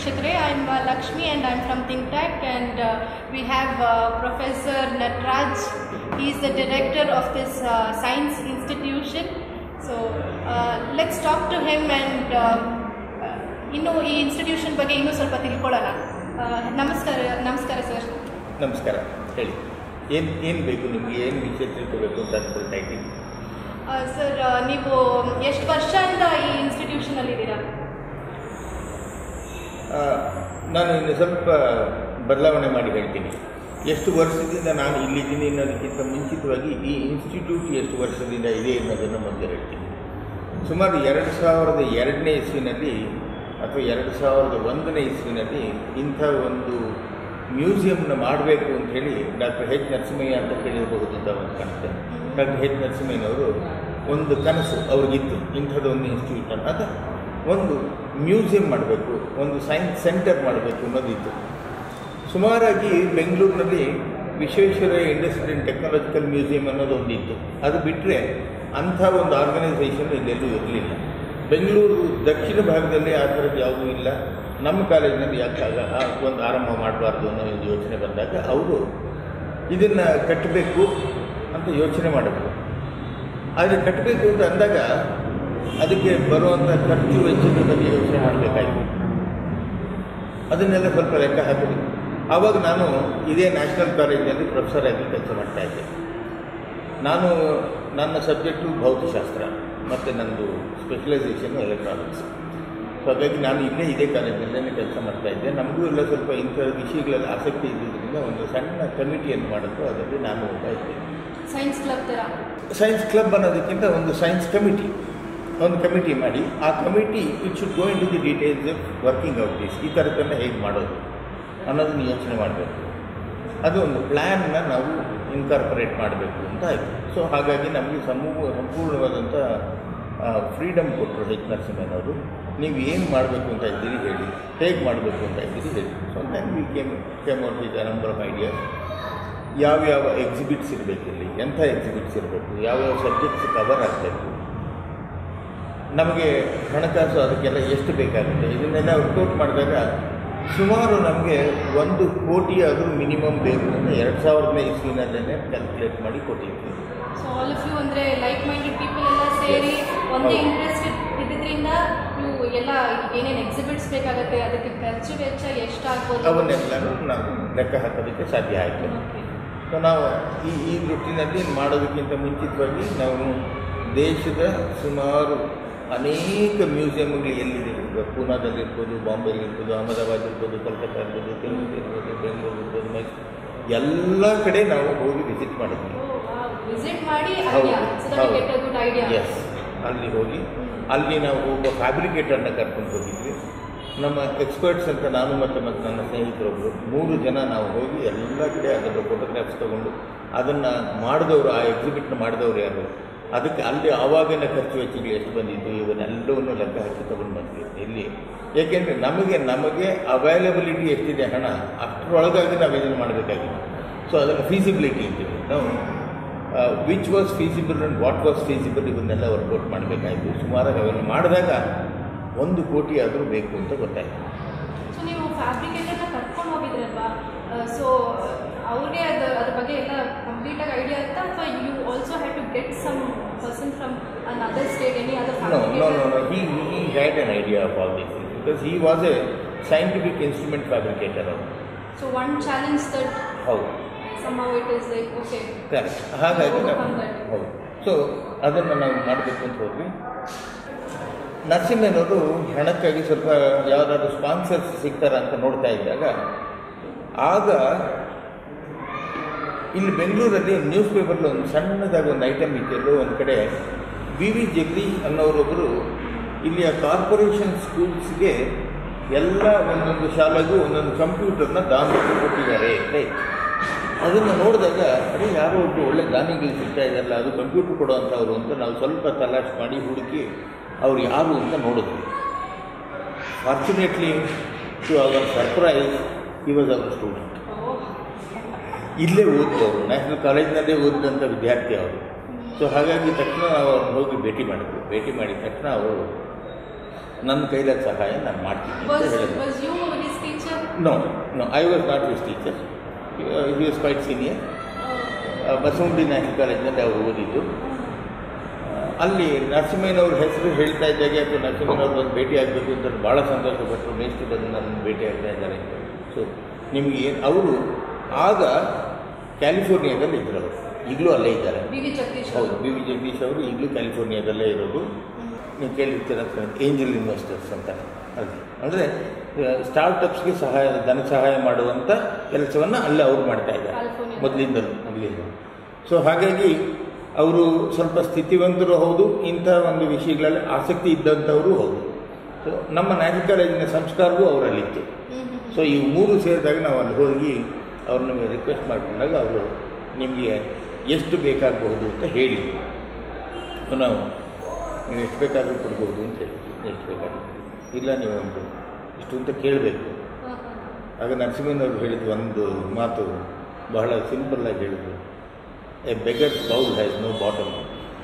ವೀಕ್ಷಕರೇ I am Lakshmi and I am from Think Tak and we have professor Nataraj he is the director of this uh, science institution so uh, let's talk to him and uh, uh, ಇನ್ನು ಈ institution ಬಗ್ಗೆ ಇನ್ನೂ ಸ್ವಲ್ಪ ತಿಳ್ಕೊಳ್ಳೋಣ Uh, ನಮಸ್ಕಾರ ನಮಸ್ಕಾರ sir ನಮಸ್ಕಾರ ಹೇಳಿ ಏನು ಏನು ಬೇಕು ನಿಮಗೆ ಏನು ವಿಷಯ ತಿಳ್ಕೋಬೇಕು ಅಂತ ಅನ್ಕೊಳ್ತಾ ಇದ್ದೀನಿ ಸರ್ ನೀವು ಎಷ್ಟು ವರ್ಷದಿಂದ ಈ ಇನ್ಸ್ಟಿಟ್ಯೂಷನಲ್ಲಿ ಇದ್ದೀರಾ ಆ, ನಾನು ಇನ್ನು ಸ್ವಲ್ಪ ಬದಲಾವಣೆ ಮಾಡಿ ಹೇಳ್ತೀನಿ ಎಷ್ಟು ವರ್ಷದಿಂದ ನಾನು ಇಲ್ಲಿದ್ದೀನಿ ಅನ್ನೋದಕ್ಕಿಂತ ಮುಂಚಿತವಾಗಿ ಈ ಇನ್ಸ್ಟಿಟ್ಯೂಟ್ ಎಷ್ಟು ವರ್ಷದಿಂದ ಇದೆ ಅನ್ನೋದನ್ನು ಮೊದಲು ಹೇಳ್ತೀನಿ ಸುಮಾರು ಎರಡು ಸಾವಿರದ ಎರಡನೇ ಇಸ್ವಿನಲ್ಲಿ ಅಥವಾ ಎರಡು ಸಾವಿರದ ಒಂದನೇ ಇಸ್ವಿನಲ್ಲಿ ಇಂಥ ಒಂದು ಮ್ಯೂಸಿಯಂನ ಮಾಡಬೇಕು ಅಂತ ಹೇಳಿ ಡಾಕ್ಟರ್ ಎಚ್ ನರಸಿಂಹಯ್ಯ ಅಂತ ಕೇಳಿರಬಹುದು ಅಂತ ಒಂದು ಕನಸು ಡಾಕ್ಟರ್ ಎಚ್ ನರಸಿಂಹಯ್ಯನವರು ಒಂದು ಕನಸು ಅವ್ರಿಗಿತ್ತು ಇಂಥದ್ದು ಒಂದು ಇನ್ಸ್ಟಿಟ್ಯೂಟ್ ಅಥವಾ ಒಂದು ಮ್ಯೂಸಿಯಂ ಮಾಡಬೇಕು ಒಂದು ಸೈನ್ಸ್ ಸೆಂಟರ್ ಮಾಡಬೇಕು ಅನ್ನೋದಿತ್ತು ಸುಮಾರಾಗಿ ಬೆಂಗಳೂರಿನಲ್ಲಿ Visvesvaraya industrial and technological museum ಅನ್ನೋದು ಒಂದಿತ್ತು ಅದು ಬಿಟ್ಟರೆ ಅಂಥ ಒಂದು ಆರ್ಗನೈಸೇಷನ್ ಇಲ್ಲೆಲ್ಲೂ ಇರಲಿಲ್ಲ ಬೆಂಗಳೂರು ದಕ್ಷಿಣ ಭಾಗದಲ್ಲಿ ಆ ಥರದ್ದು ಯಾವುದೂ ಇಲ್ಲ ನಮ್ಮ ಕಾಲೇಜಿನಲ್ಲಿ ಯಾಕೆ ಆಗ ಆ ಒಂದು ಆರಂಭ ಮಾಡಬಾರ್ದು ಅನ್ನೋ ಒಂದು ಯೋಚನೆ ಬಂದಾಗ ಅವರು ಇದನ್ನು ಕಟ್ಟಬೇಕು ಅಂತ ಯೋಚನೆ ಮಾಡಿದ್ರು ಆದರೆ ಕಟ್ಟಬೇಕು ಅಂತ ಅಂದಾಗ ಅದಕ್ಕೆ ಬರುವಂಥ ಖರ್ಚು ವೆಚ್ಚದ ಬಗ್ಗೆ ಯೋಚನೆ ಮಾಡಬೇಕಾಯಿತು ಅದನ್ನೆಲ್ಲ ಸ್ವಲ್ಪ ಲೆಕ್ಕ ಹಾಕಿದ್ವಿ ಆವಾಗ ನಾನು ಇದೇ ನ್ಯಾಷನಲ್ ಕಾಲೇಜಿನಲ್ಲಿ ಪ್ರೊಫೆಸರ್ ಆಗಿ ಕೆಲಸ ಮಾಡ್ತಾ ಇದ್ದೆ ನಾನು ನನ್ನ ಸಬ್ಜೆಕ್ಟು ಭೌತಶಾಸ್ತ್ರ ಮತ್ತು ನನ್ನದು ಸ್ಪೆಷಲೈಸೇಷನ್ ಎಲೆಕ್ಟ್ರಾನಿಕ್ಸ್ ಸೊ ಹಾಗಾಗಿ ನಾನು ಇಲ್ಲೇ ಇದೇ ಕಾಲೇಜಿನಲ್ಲೇ ಕೆಲಸ ಮಾಡ್ತಾ ಇದ್ದೆ ನಮಗೂ ಎಲ್ಲ ಸ್ವಲ್ಪ ಇಂಥ ವಿಷಯಗಳಲ್ಲಿ ಆಸಕ್ತಿ ಇದ್ದಿದ್ದರಿಂದ ಒಂದು ಸಣ್ಣ ಕಮಿಟಿಯನ್ನು ಮಾಡಿದ್ರು ಅದರಲ್ಲಿ ನಾನು ಹೋಗ್ತಾ ಇದ್ದೆ ಸೈನ್ಸ್ ಕ್ಲಬ್ ಥರ ಸೈನ್ಸ್ ಕ್ಲಬ್ ಅನ್ನೋದಕ್ಕಿಂತ ಒಂದು ಸೈನ್ಸ್ ಕಮಿಟಿ ಒಂದು ಕಮಿಟಿ ಮಾಡಿ ಆ committee it should go into the details of working out this ಈ ಥರದ್ದನ್ನು ಹೇಗೆ ಮಾಡೋದು ಅನ್ನೋದನ್ನು ಯೋಚನೆ ಮಾಡಬೇಕು ಅದು ಒಂದು ಪ್ಲ್ಯಾನ್ನ ನಾವು ಇನ್ಕಾರ್ಪೊರೇಟ್ ಮಾಡಬೇಕು ಅಂತ ಆಯಿತು ಸೊ ಹಾಗಾಗಿ ನಮಗೆ ಸಮೂಹ ಸಂಪೂರ್ಣವಾದಂಥ ಫ್ರೀಡಮ್ ಕೊಟ್ಟರು ಎಚ್ ನರಸಿಂಹನವರು ನೀವು ಏನು ಮಾಡಬೇಕು ಅಂತ ಇದ್ದೀರಿ ಹೇಳಿ ಹೇಗೆ ಮಾಡಬೇಕು ಅಂತ ಇದ್ದೀರಿ ಹೇಳಿ so then we came came out with a number of ideas ಯಾವ್ಯಾವ ಎಕ್ಸಿಬಿಟ್ಸ್ ಇರಬೇಕು ಇಲ್ಲಿ ಎಂಥ ಎಕ್ಸಿಬಿಟ್ಸ್ ಇರಬೇಕು ಯಾವ್ಯಾವ ಸಬ್ಜೆಕ್ಟ್ಸ್ ಕವರ್ ಆಗಬೇಕು ನಮಗೆ ಹಣಕಾಸು ಅದಕ್ಕೆಲ್ಲ ಎಷ್ಟು ಬೇಕಾಗುತ್ತೆ ಇದನ್ನೆಲ್ಲ ವರ್ಕೌಟ್ ಮಾಡಿದಾಗ ಸುಮಾರು ನಮಗೆ ಒಂದು ಕೋಟಿ ಆದರೂ ಮಿನಿಮಮ್ ಬೇಕು ಅಂತ ಎರಡು ಸಾವಿರದನೇ ಇಸ್ವಿನಲ್ಲೇ ಕ್ಯಾಲ್ಕುಲೇಟ್ ಮಾಡಿ ಕೊಟ್ಟಿದ್ವಿ ಸೊ ಆಲ್ ಆಫ್ ಯು ಅಂದರೆ ಲೈಕ್ ಮೈಂಡೆಡ್ ಪೀಪಲ್ ಎಲ್ಲ ಸೇರಿ ಒಂದೇ ಹೌದು. ಇಂಟ್ರೆಸ್ಟ್ ಇದ್ದಿದ್ರಿಂದ ನೀವು ಎಲ್ಲ ಏನೇನು ಎಕ್ಸಿಬಿಟ್ಸ್ ಬೇಕಾಗುತ್ತೆ ಅದಕ್ಕೆ ಖರ್ಚು ವೆಚ್ಚ ಎಷ್ಟಾಗ್ಬೋದು ಅವನ್ನೆಲ್ಲನೂ ನಾವು ಲೆಕ್ಕ ಹಾಕೋದಕ್ಕೆ ಸಾಧ್ಯ ಆಯಿತು Okay. ಸೊ ನಾವು ಈ ಈ ವೃತ್ತಿನಲ್ಲಿ ಮಾಡೋದಕ್ಕಿಂತ ಮುಂಚಿತವಾಗಿ ನಾವು ದೇಶದ ಸುಮಾರು ಅನೇಕ ಮ್ಯೂಸಿಯಂಗಳು ಎಲ್ಲಿದೆ ಈಗ ಪೂನಾದಲ್ಲಿರ್ಬೋದು ಬಾಂಬೆಲಿರ್ಬೋದು ಅಹಮದಾಬಾದ್ ಇರ್ಬೋದು ಕೋಲ್ಕತ್ತಾ ಇರ್ಬೋದು ತೆಲುಗು ಇರ್ಬೋದು ಬೆಂಗಳೂರು ಇರ್ಬೋದು ಮೈಸೂರು ಎಲ್ಲ ಕಡೆ ನಾವು ಹೋಗಿ ವಿಸಿಟ್ ಮಾಡಿದ್ವಿ ವಿಸಿಟ್ ಮಾಡಿ ಹೌದು, ಐಡಿಯಾ ಸೊ ದಟ್ ಹೌದು. Get a good idea yes ಅಲ್ಲಿ ಹೋಗಿ ಅಲ್ಲಿ ನಾವು ಒಬ್ಬ ಫ್ಯಾಬ್ರಿಕೇಟರ್ನ ಕರ್ಕೊಂಡು ಹೋಗಿದ್ವಿ ನಮ್ಮ ಎಕ್ಸ್ಪರ್ಟ್ಸ್ ಅಂತ ನಾನು ಮತ್ತು ಮತ್ತು ನನ್ನ ಸ್ನೇಹಿತರೊಬ್ಬರು ಮೂರು ಜನ ನಾವು ಹೋಗಿ ಎಲ್ಲ ಕಡೆ ಅದರ ಫೋಟೋಗ್ರಾಫ್ಸ್ ತಗೊಂಡು ಅದನ್ನು ಮಾಡಿದವರು ಆ ಎಕ್ಸಿಬಿಟ್ನ ಮಾಡಿದವರು ಯಾರು ಅದಕ್ಕೆ ಅಲ್ಲಿ ಆವಾಗಿನ ಖರ್ಚು ವೆಚ್ಚಗಳು ಎಷ್ಟು ಬಂದಿದ್ದು ಇವನ್ನೆಲ್ಲವನ್ನು ಲೆಕ್ಕ ಹಾಕಿ ತಗೊಂಡು ಬಂದ್ವಿ ಇಲ್ಲಿ ಏಕೆಂದರೆ ನಮಗೆ ನಮಗೆ ಅವೈಲಬಿಲಿಟಿ ಎಷ್ಟಿದೆ ಹಣ ಅಷ್ಟರೊಳಗಾಗಿ ನಾವು ಇದನ್ನು ಮಾಡಬೇಕಾಗಿದೆ ಸೊ ಅದನ್ನು ಫೀಸಿಬಿಲಿಟಿ ಅಂತೀವಿ ನಾವು which was feasible and what was feasible ಇವನ್ನೆಲ್ಲ ವರ್ಕೌಟ್ ಮಾಡಬೇಕಾಯಿತು ಸುಮಾರಾಗಿ ಅವೆಲ್ಲ ಮಾಡಿದಾಗ ಒಂದು ಕೋಟಿ ಆದರೂ ಬೇಕು ಅಂತ ಗೊತ್ತಾಯಿತು ಸೊ ನೀವು ಫ್ಯಾಬ್ರಿಕೇಟರ್ನ ಕರ್ಕೊಂಡು ಹೋಗಿದ್ರಲ್ವಾ ಸೊ ಅವ್ರಿಗೆ ಅದು ಅದ್ರ ಬಗ್ಗೆ ಎಲ್ಲ ಕಂಪ್ಲೀಟಾಗಿ ಐಡಿಯಾ ಇತ್ತಾ ಅಥವಾ you also had to get some person from another state any other No, no, no, no. He, he had an idea of all these things because he was a scientific instrument fabricator. ಅವರು. So one challenge that ಹೌದು somehow it is like okay correct ಹಾಗಾಗಿ ನಾವು Overcome that. ಹೌದು so ಅದನ್ನು ನಾವು ಮಾಡಬೇಕು ಅಂತ ಹೋದ್ವಿ ನರಸಿಂಹನವರು ಹಣಕ್ಕಾಗಿ ಸ್ವಲ್ಪ ಯಾವುದಾದ್ರು ಸ್ಪಾನ್ಸರ್ಸ್ ಸಿಗ್ತಾರ ಅಂತ ನೋಡ್ತಾ ಇದ್ದಾಗ ಆಗ ಇಲ್ಲಿ ಬೆಂಗಳೂರಲ್ಲಿ ನ್ಯೂಸ್ ಪೇಪರ್ಲಿ ಒಂದು ಸಣ್ಣದಾಗಿ ಒಂದು ಐಟಮ್ ಇತ್ತು ಎಲ್ಲೋ ಒಂದು ಕಡೆ ವಿ ವಿ ಜಗದೀಶ್ ಅನ್ನೋರೊಬ್ಬರು ಇಲ್ಲಿಯ ಕಾರ್ಪೊರೇಷನ್ ಸ್ಕೂಲ್ಸ್ಗೆ ಎಲ್ಲ ಒಂದೊಂದು ಶಾಲೆಗೂ ಒಂದೊಂದು ಕಂಪ್ಯೂಟರ್ನ ದಾನವಾಗಿ ಕೊಟ್ಟಿದ್ದಾರೆ ಅಂತ ಇತ್ತು. ಅದನ್ನು ನೋಡಿದಾಗ ಅದೇ ಯಾರೋ ಒಬ್ಬರು ಒಳ್ಳೆ ದಾನಿಗಳು ಸಿಗ್ತಾ ಇದ್ದಾರಲ್ಲ ಅದು ಕಂಪ್ಯೂಟರ್ ಕೊಡೋವಂಥವ್ರು ಅಂತ ನಾವು ಸ್ವಲ್ಪ ತಲಾಶ್ ಮಾಡಿ ಹುಡುಕಿ ಅವ್ರು ಯಾರು ಅಂತ ನೋಡಿದ್ವಿ fortunately to our surprise he was our student ಇಲ್ಲೇ ಓದಿದವರು ನ್ಯಾಷನಲ್ ಕಾಲೇಜಿನಲ್ಲೇ ಓದಿದಂಥ ವಿದ್ಯಾರ್ಥಿ ಅವರು ಸೊ ಹಾಗಾಗಿ ತಕ್ಷಣ ನಾವು ಅವ್ರನ್ನ ಹೋಗಿ ಭೇಟಿ ಮಾಡಿದ್ವಿ ಭೇಟಿ ಮಾಡಿದ ತಕ್ಷಣ ಅವರು ನನ್ನ ಕೈಲಾದ ಸಹಾಯ ನಾನು ಮಾಡ್ತೀನಿ ಅಂತ Was, ಹೇಳಿದೆ was you his teacher? No no I was not his teacher he was quite senior Basavanagudi national ಕಾಲೇಜಿನಲ್ಲಿ ಅವರು ಓದಿದ್ದು ಆ, ಅಲ್ಲಿ ನರಸಿಂಹಯ್ಯನವ್ರ ಹೆಸರು ಹೇಳ್ತಾ ಇದ್ದಾಗೆ ಅಥವಾ ನರಸಿಂಹಯ್ಯನವ್ರು ಬಂದು ಭೇಟಿ ಆಗಬೇಕು ಅಂತ ಭಾಳ ಸಂತೋಷಪಟ್ಟರು ನೆಕ್ಸ್ಟ್ ಬಂದು ನನ್ನ ಭೇಟಿ ಆಗ್ತಾ ಇದ್ದಾರೆ ಸೊ ನಿಮಗೆ ಏನು ಅವರು ಆಗ ಕ್ಯಾಲಿಫೋರ್ನಿಯಾದಲ್ಲಿ ಇದ್ದರು ಅವರು ಈಗಲೂ ಅಲ್ಲೇ ಇದ್ದಾರೆ B.V. Jagdish. ಹೌದು ಬಿ ವಿ ಜಗದೀಶ್ ಅವರು ಈಗಲೂ ಕ್ಯಾಲಿಫೋರ್ನಿಯಾದಲ್ಲೇ ಇರೋದು ನೀವು ಕೇಳಿರ್ತೀರ ಏಂಜಲ್ ಇನ್ವೆಸ್ಟರ್ಸ್ ಅಂತ ಅಲ್ಲಿ ಅಂದರೆ ಸ್ಟಾರ್ಟಪ್ಸ್ಗೆ ಸಹಾಯ ಧನ ಸಹಾಯ ಮಾಡುವಂಥ ಕೆಲಸವನ್ನು ಅಲ್ಲೇ ಅವ್ರು ಮಾಡ್ತಾ ಇದ್ದಾರೆ California. ಮೊದಲಿಂದಲೂ ಮೊದಲಿಂದ ಸೊ ಹಾಗಾಗಿ ಅವರು ಸ್ವಲ್ಪ ಸ್ಥಿತಿವಂತರು ಹೌದು ಇಂಥ ಒಂದು ವಿಷಯಗಳಲ್ಲಿ ಆಸಕ್ತಿ ಇದ್ದಂಥವರು ಹೌದು ಸೊ ನಮ್ಮ ನ್ಯಾಷನಲ್ ಕಾಲೇಜಿನ ಸಂಸ್ಕಾರವೂ ಅವರಲ್ಲಿತ್ತು ಸೊ ಈ ಮೂರು ಸೇರಿದಾಗ ನಾವು ಅಲ್ಲಿ ಹೋಗಿ ಅವ್ರನ್ನ ರಿಕ್ವೆಸ್ಟ್ ಮಾಡಿಕೊಂಡಾಗ ಅವರು ನಿಮಗೆ ಎಷ್ಟು ಬೇಕಾಗಬಹುದು ಅಂತ ಹೇಳಿ ಸೊ ನಾವು ನೀವು ಎಷ್ಟು ಬೇಕಾದರೂ ಕೊಡ್ಬೋದು ಅಂತ ಹೇಳಿದ್ವಿ ಎಷ್ಟು ಬೇಕಾದರೂ ಇಲ್ಲ ನೀವು ಒಂದು ಇಷ್ಟು ಅಂತ ಕೇಳಬೇಕು ಆಗ ನರಸಿಂಹನವರು ಹೇಳಿದ ಒಂದು ಮಾತು ಬಹಳ ಸಿಂಪಲ್ಲಾಗಿ ಹೇಳಿದ್ರು a beggar's bowl has no bottom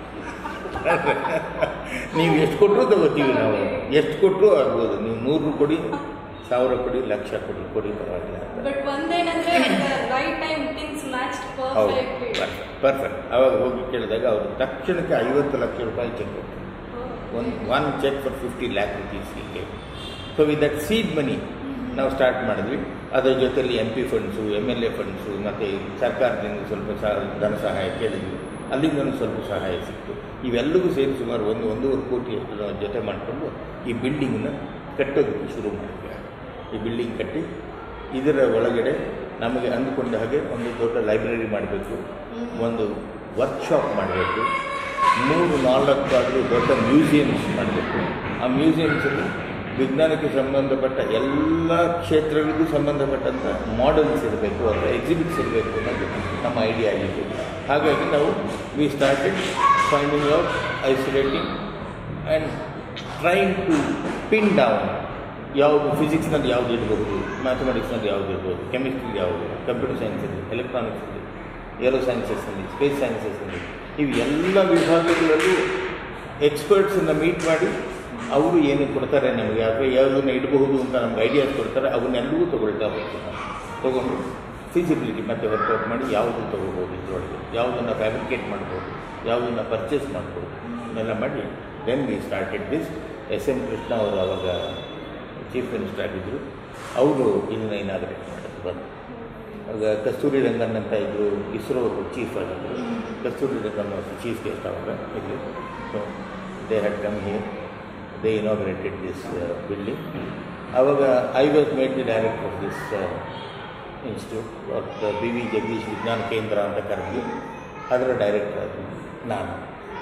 ನೀವು ಎಷ್ಟು ಕೊಟ್ಟರು ತಗೋತೀವಿ ನಾವು ಎಷ್ಟು ಕೊಟ್ಟರು ಆಗ್ಬೋದು ನೀವು ನೂರು ಕೊಡಿ ಸಾವಿರ ಕೊಡಿ ಲಕ್ಷ ಕೊಡಿ ಕೊಡಿ ಪರವಾಗಿಲ್ಲ ಅಂತ But ಒಂದೇನಂದ್ರೆ at the right time things matched ಹೌದು perfectly. ಪರ್ಫೆಕ್ಟ್ ಅವಾಗ ಹೋಗಿ ಕೇಳಿದಾಗ ಅವರು ತಕ್ಷಣಕ್ಕೆ ಐವತ್ತು ಲಕ್ಷ ರೂಪಾಯಿ ಚೆಕ್ ಕೊಟ್ಟರು one one cheque for fifty lakh rupees ಹೀಗೆ so with that seed money ನಾವು ಸ್ಟಾರ್ಟ್ ಮಾಡಿದ್ವಿ ಅದರ ಜೊತೆಲಿ M P funds M L A funds ಮತ್ತು ಸರ್ಕಾರದಿಂದ ಸ್ವಲ್ಪ ಸಹ ಧನ ಸಹಾಯ ಕೇಳಿದ್ವಿ ಅಲ್ಲಿಂದನೂ ಸ್ವಲ್ಪ ಸಹಾಯ ಸಿಕ್ತು ಇವೆಲ್ಲವೂ ಸೇರಿ ಸುಮಾರು ಒಂದು ಒಂದೂವರೆ ಕೋಟಿಯಷ್ಟು ನಾವು ಜೊತೆ ಮಾಡಿಕೊಂಡು ಈ ಬಿಲ್ಡಿಂಗನ್ನ ಕಟ್ಟೋದಕ್ಕೆ ಶುರು ಮಾಡಿದ್ವಿ ಈ ಬಿಲ್ಡಿಂಗ್ ಕಟ್ಟಿ ಇದರ ಒಳಗಡೆ ನಮಗೆ ಅಂದುಕೊಂಡ ಹಾಗೆ ಒಂದು ದೊಡ್ಡ ಲೈಬ್ರರಿ ಮಾಡಬೇಕು ಒಂದು ವರ್ಕ್ಶಾಪ್ ಮಾಡಬೇಕು ಮೂರು ನಾಲ್ಕಾದರೂ ದೊಡ್ಡ ಮ್ಯೂಸಿಯಮ್ಸ್ ಮಾಡಬೇಕು ಆ ಮ್ಯೂಸಿಯಮ್ಸಲ್ಲಿ ವಿಜ್ಞಾನಕ್ಕೆ ಸಂಬಂಧಪಟ್ಟ ಎಲ್ಲ ಕ್ಷೇತ್ರಗಳಿಗೂ ಸಂಬಂಧಪಟ್ಟಂಥ ಮಾಡೆಲ್ಸ್ ಇರಬೇಕು ಅಥವಾ ಎಕ್ಸಿಬಿಟ್ಸ್ ಇರಬೇಕು ಅನ್ನೋದು ನಮ್ಮ ಐಡಿಯಾ ಆಗಿತ್ತು ಹಾಗಾಗಿ ನಾವು we started finding out isolating and trying to pin down ಯಾವುದು ಫಿಸಿಕ್ಸ್ನಲ್ಲಿ ಯಾವುದು ಇರ್ಬೋದು ಮ್ಯಾಥಮೆಟಿಕ್ಸ್ನಲ್ಲಿ ಯಾವುದು ಇರ್ಬೋದು ಕೆಮಿಸ್ಟ್ರಿ ಯಾವುದು ಕಂಪ್ಯೂಟರ್ ಸೈನ್ಸಲ್ಲಿ ಎಲೆಕ್ಟ್ರಾನಿಕ್ಸಲ್ಲಿ ಏರೋ ಸೈನ್ಸಸ್ನಲ್ಲಿ ಸ್ಪೇಸ್ ಸೈನ್ಸಸ್ನಲ್ಲಿ ಇವು ಎಲ್ಲ ವಿಭಾಗಗಳಲ್ಲೂ ಎಕ್ಸ್ಪರ್ಟ್ಸನ್ನು ಮೀಟ್ ಮಾಡಿ ಅವರು ಏನು ಕೊಡ್ತಾರೆ ನಮಗೆ ಅಥವಾ ಯಾವುದನ್ನು ಇಡಬಹುದು ಅಂತ ನಮ್ಗೆ ಐಡಿಯಾಸ್ ಕೊಡ್ತಾರೆ ಅವನ್ನೆಲ್ಲವೂ ತೊಗೊಳ್ತಾ ಹೋಗ್ತೀವಿ ನಾವು ತೊಗೊಂಡು ಫಿಸಿಬಿಲಿಟಿ ಮತ್ತೆ ವರ್ಕೌಟ್ ಮಾಡಿ ಯಾವುದು ತೊಗೋಬೋದು ಇದರೊಳಗೆ ಯಾವುದನ್ನು ಫ್ಯಾಬ್ರಿಕೇಟ್ ಮಾಡ್ಬೋದು ಯಾವುದನ್ನು ಪರ್ಚೇಸ್ ಮಾಡ್ಬೋದು ಇದನ್ನೆಲ್ಲ ಮಾಡಿ then we started this S M Krishna ಅವರು ಅವಾಗ ಚೀಫ್ ಮಿನಿಸ್ಟರ್ ಆಗಿದ್ದರು ಅವರು ಇದನ್ನು ಇನಾಗ್ರೇಟ್ ಮಾಡಿದ್ರು ಬಂದು ಆಗ ಕಸ್ತೂರಿ ರಂಗನ್ ಅಂತ ಇದ್ದರು ಇಸ್ರೋ ಚೀಫ್ ಆಗಿದ್ದರು ಕಸ್ತೂರಿ ರಂಗನ್ ಅವರು ಚೀಫ್ ಗೆಸ್ಟ್ ಅವಾಗ ಇಲ್ಲಿ so they had come here they inaugurated this building ಆವಾಗ I was made the director of this institute of B V Jagadish Vijnana Kendra ಅಂತ ಕರೆದು ಅದರ ಡೈರೆಕ್ಟರ್ ಆಗಿ ನಾನು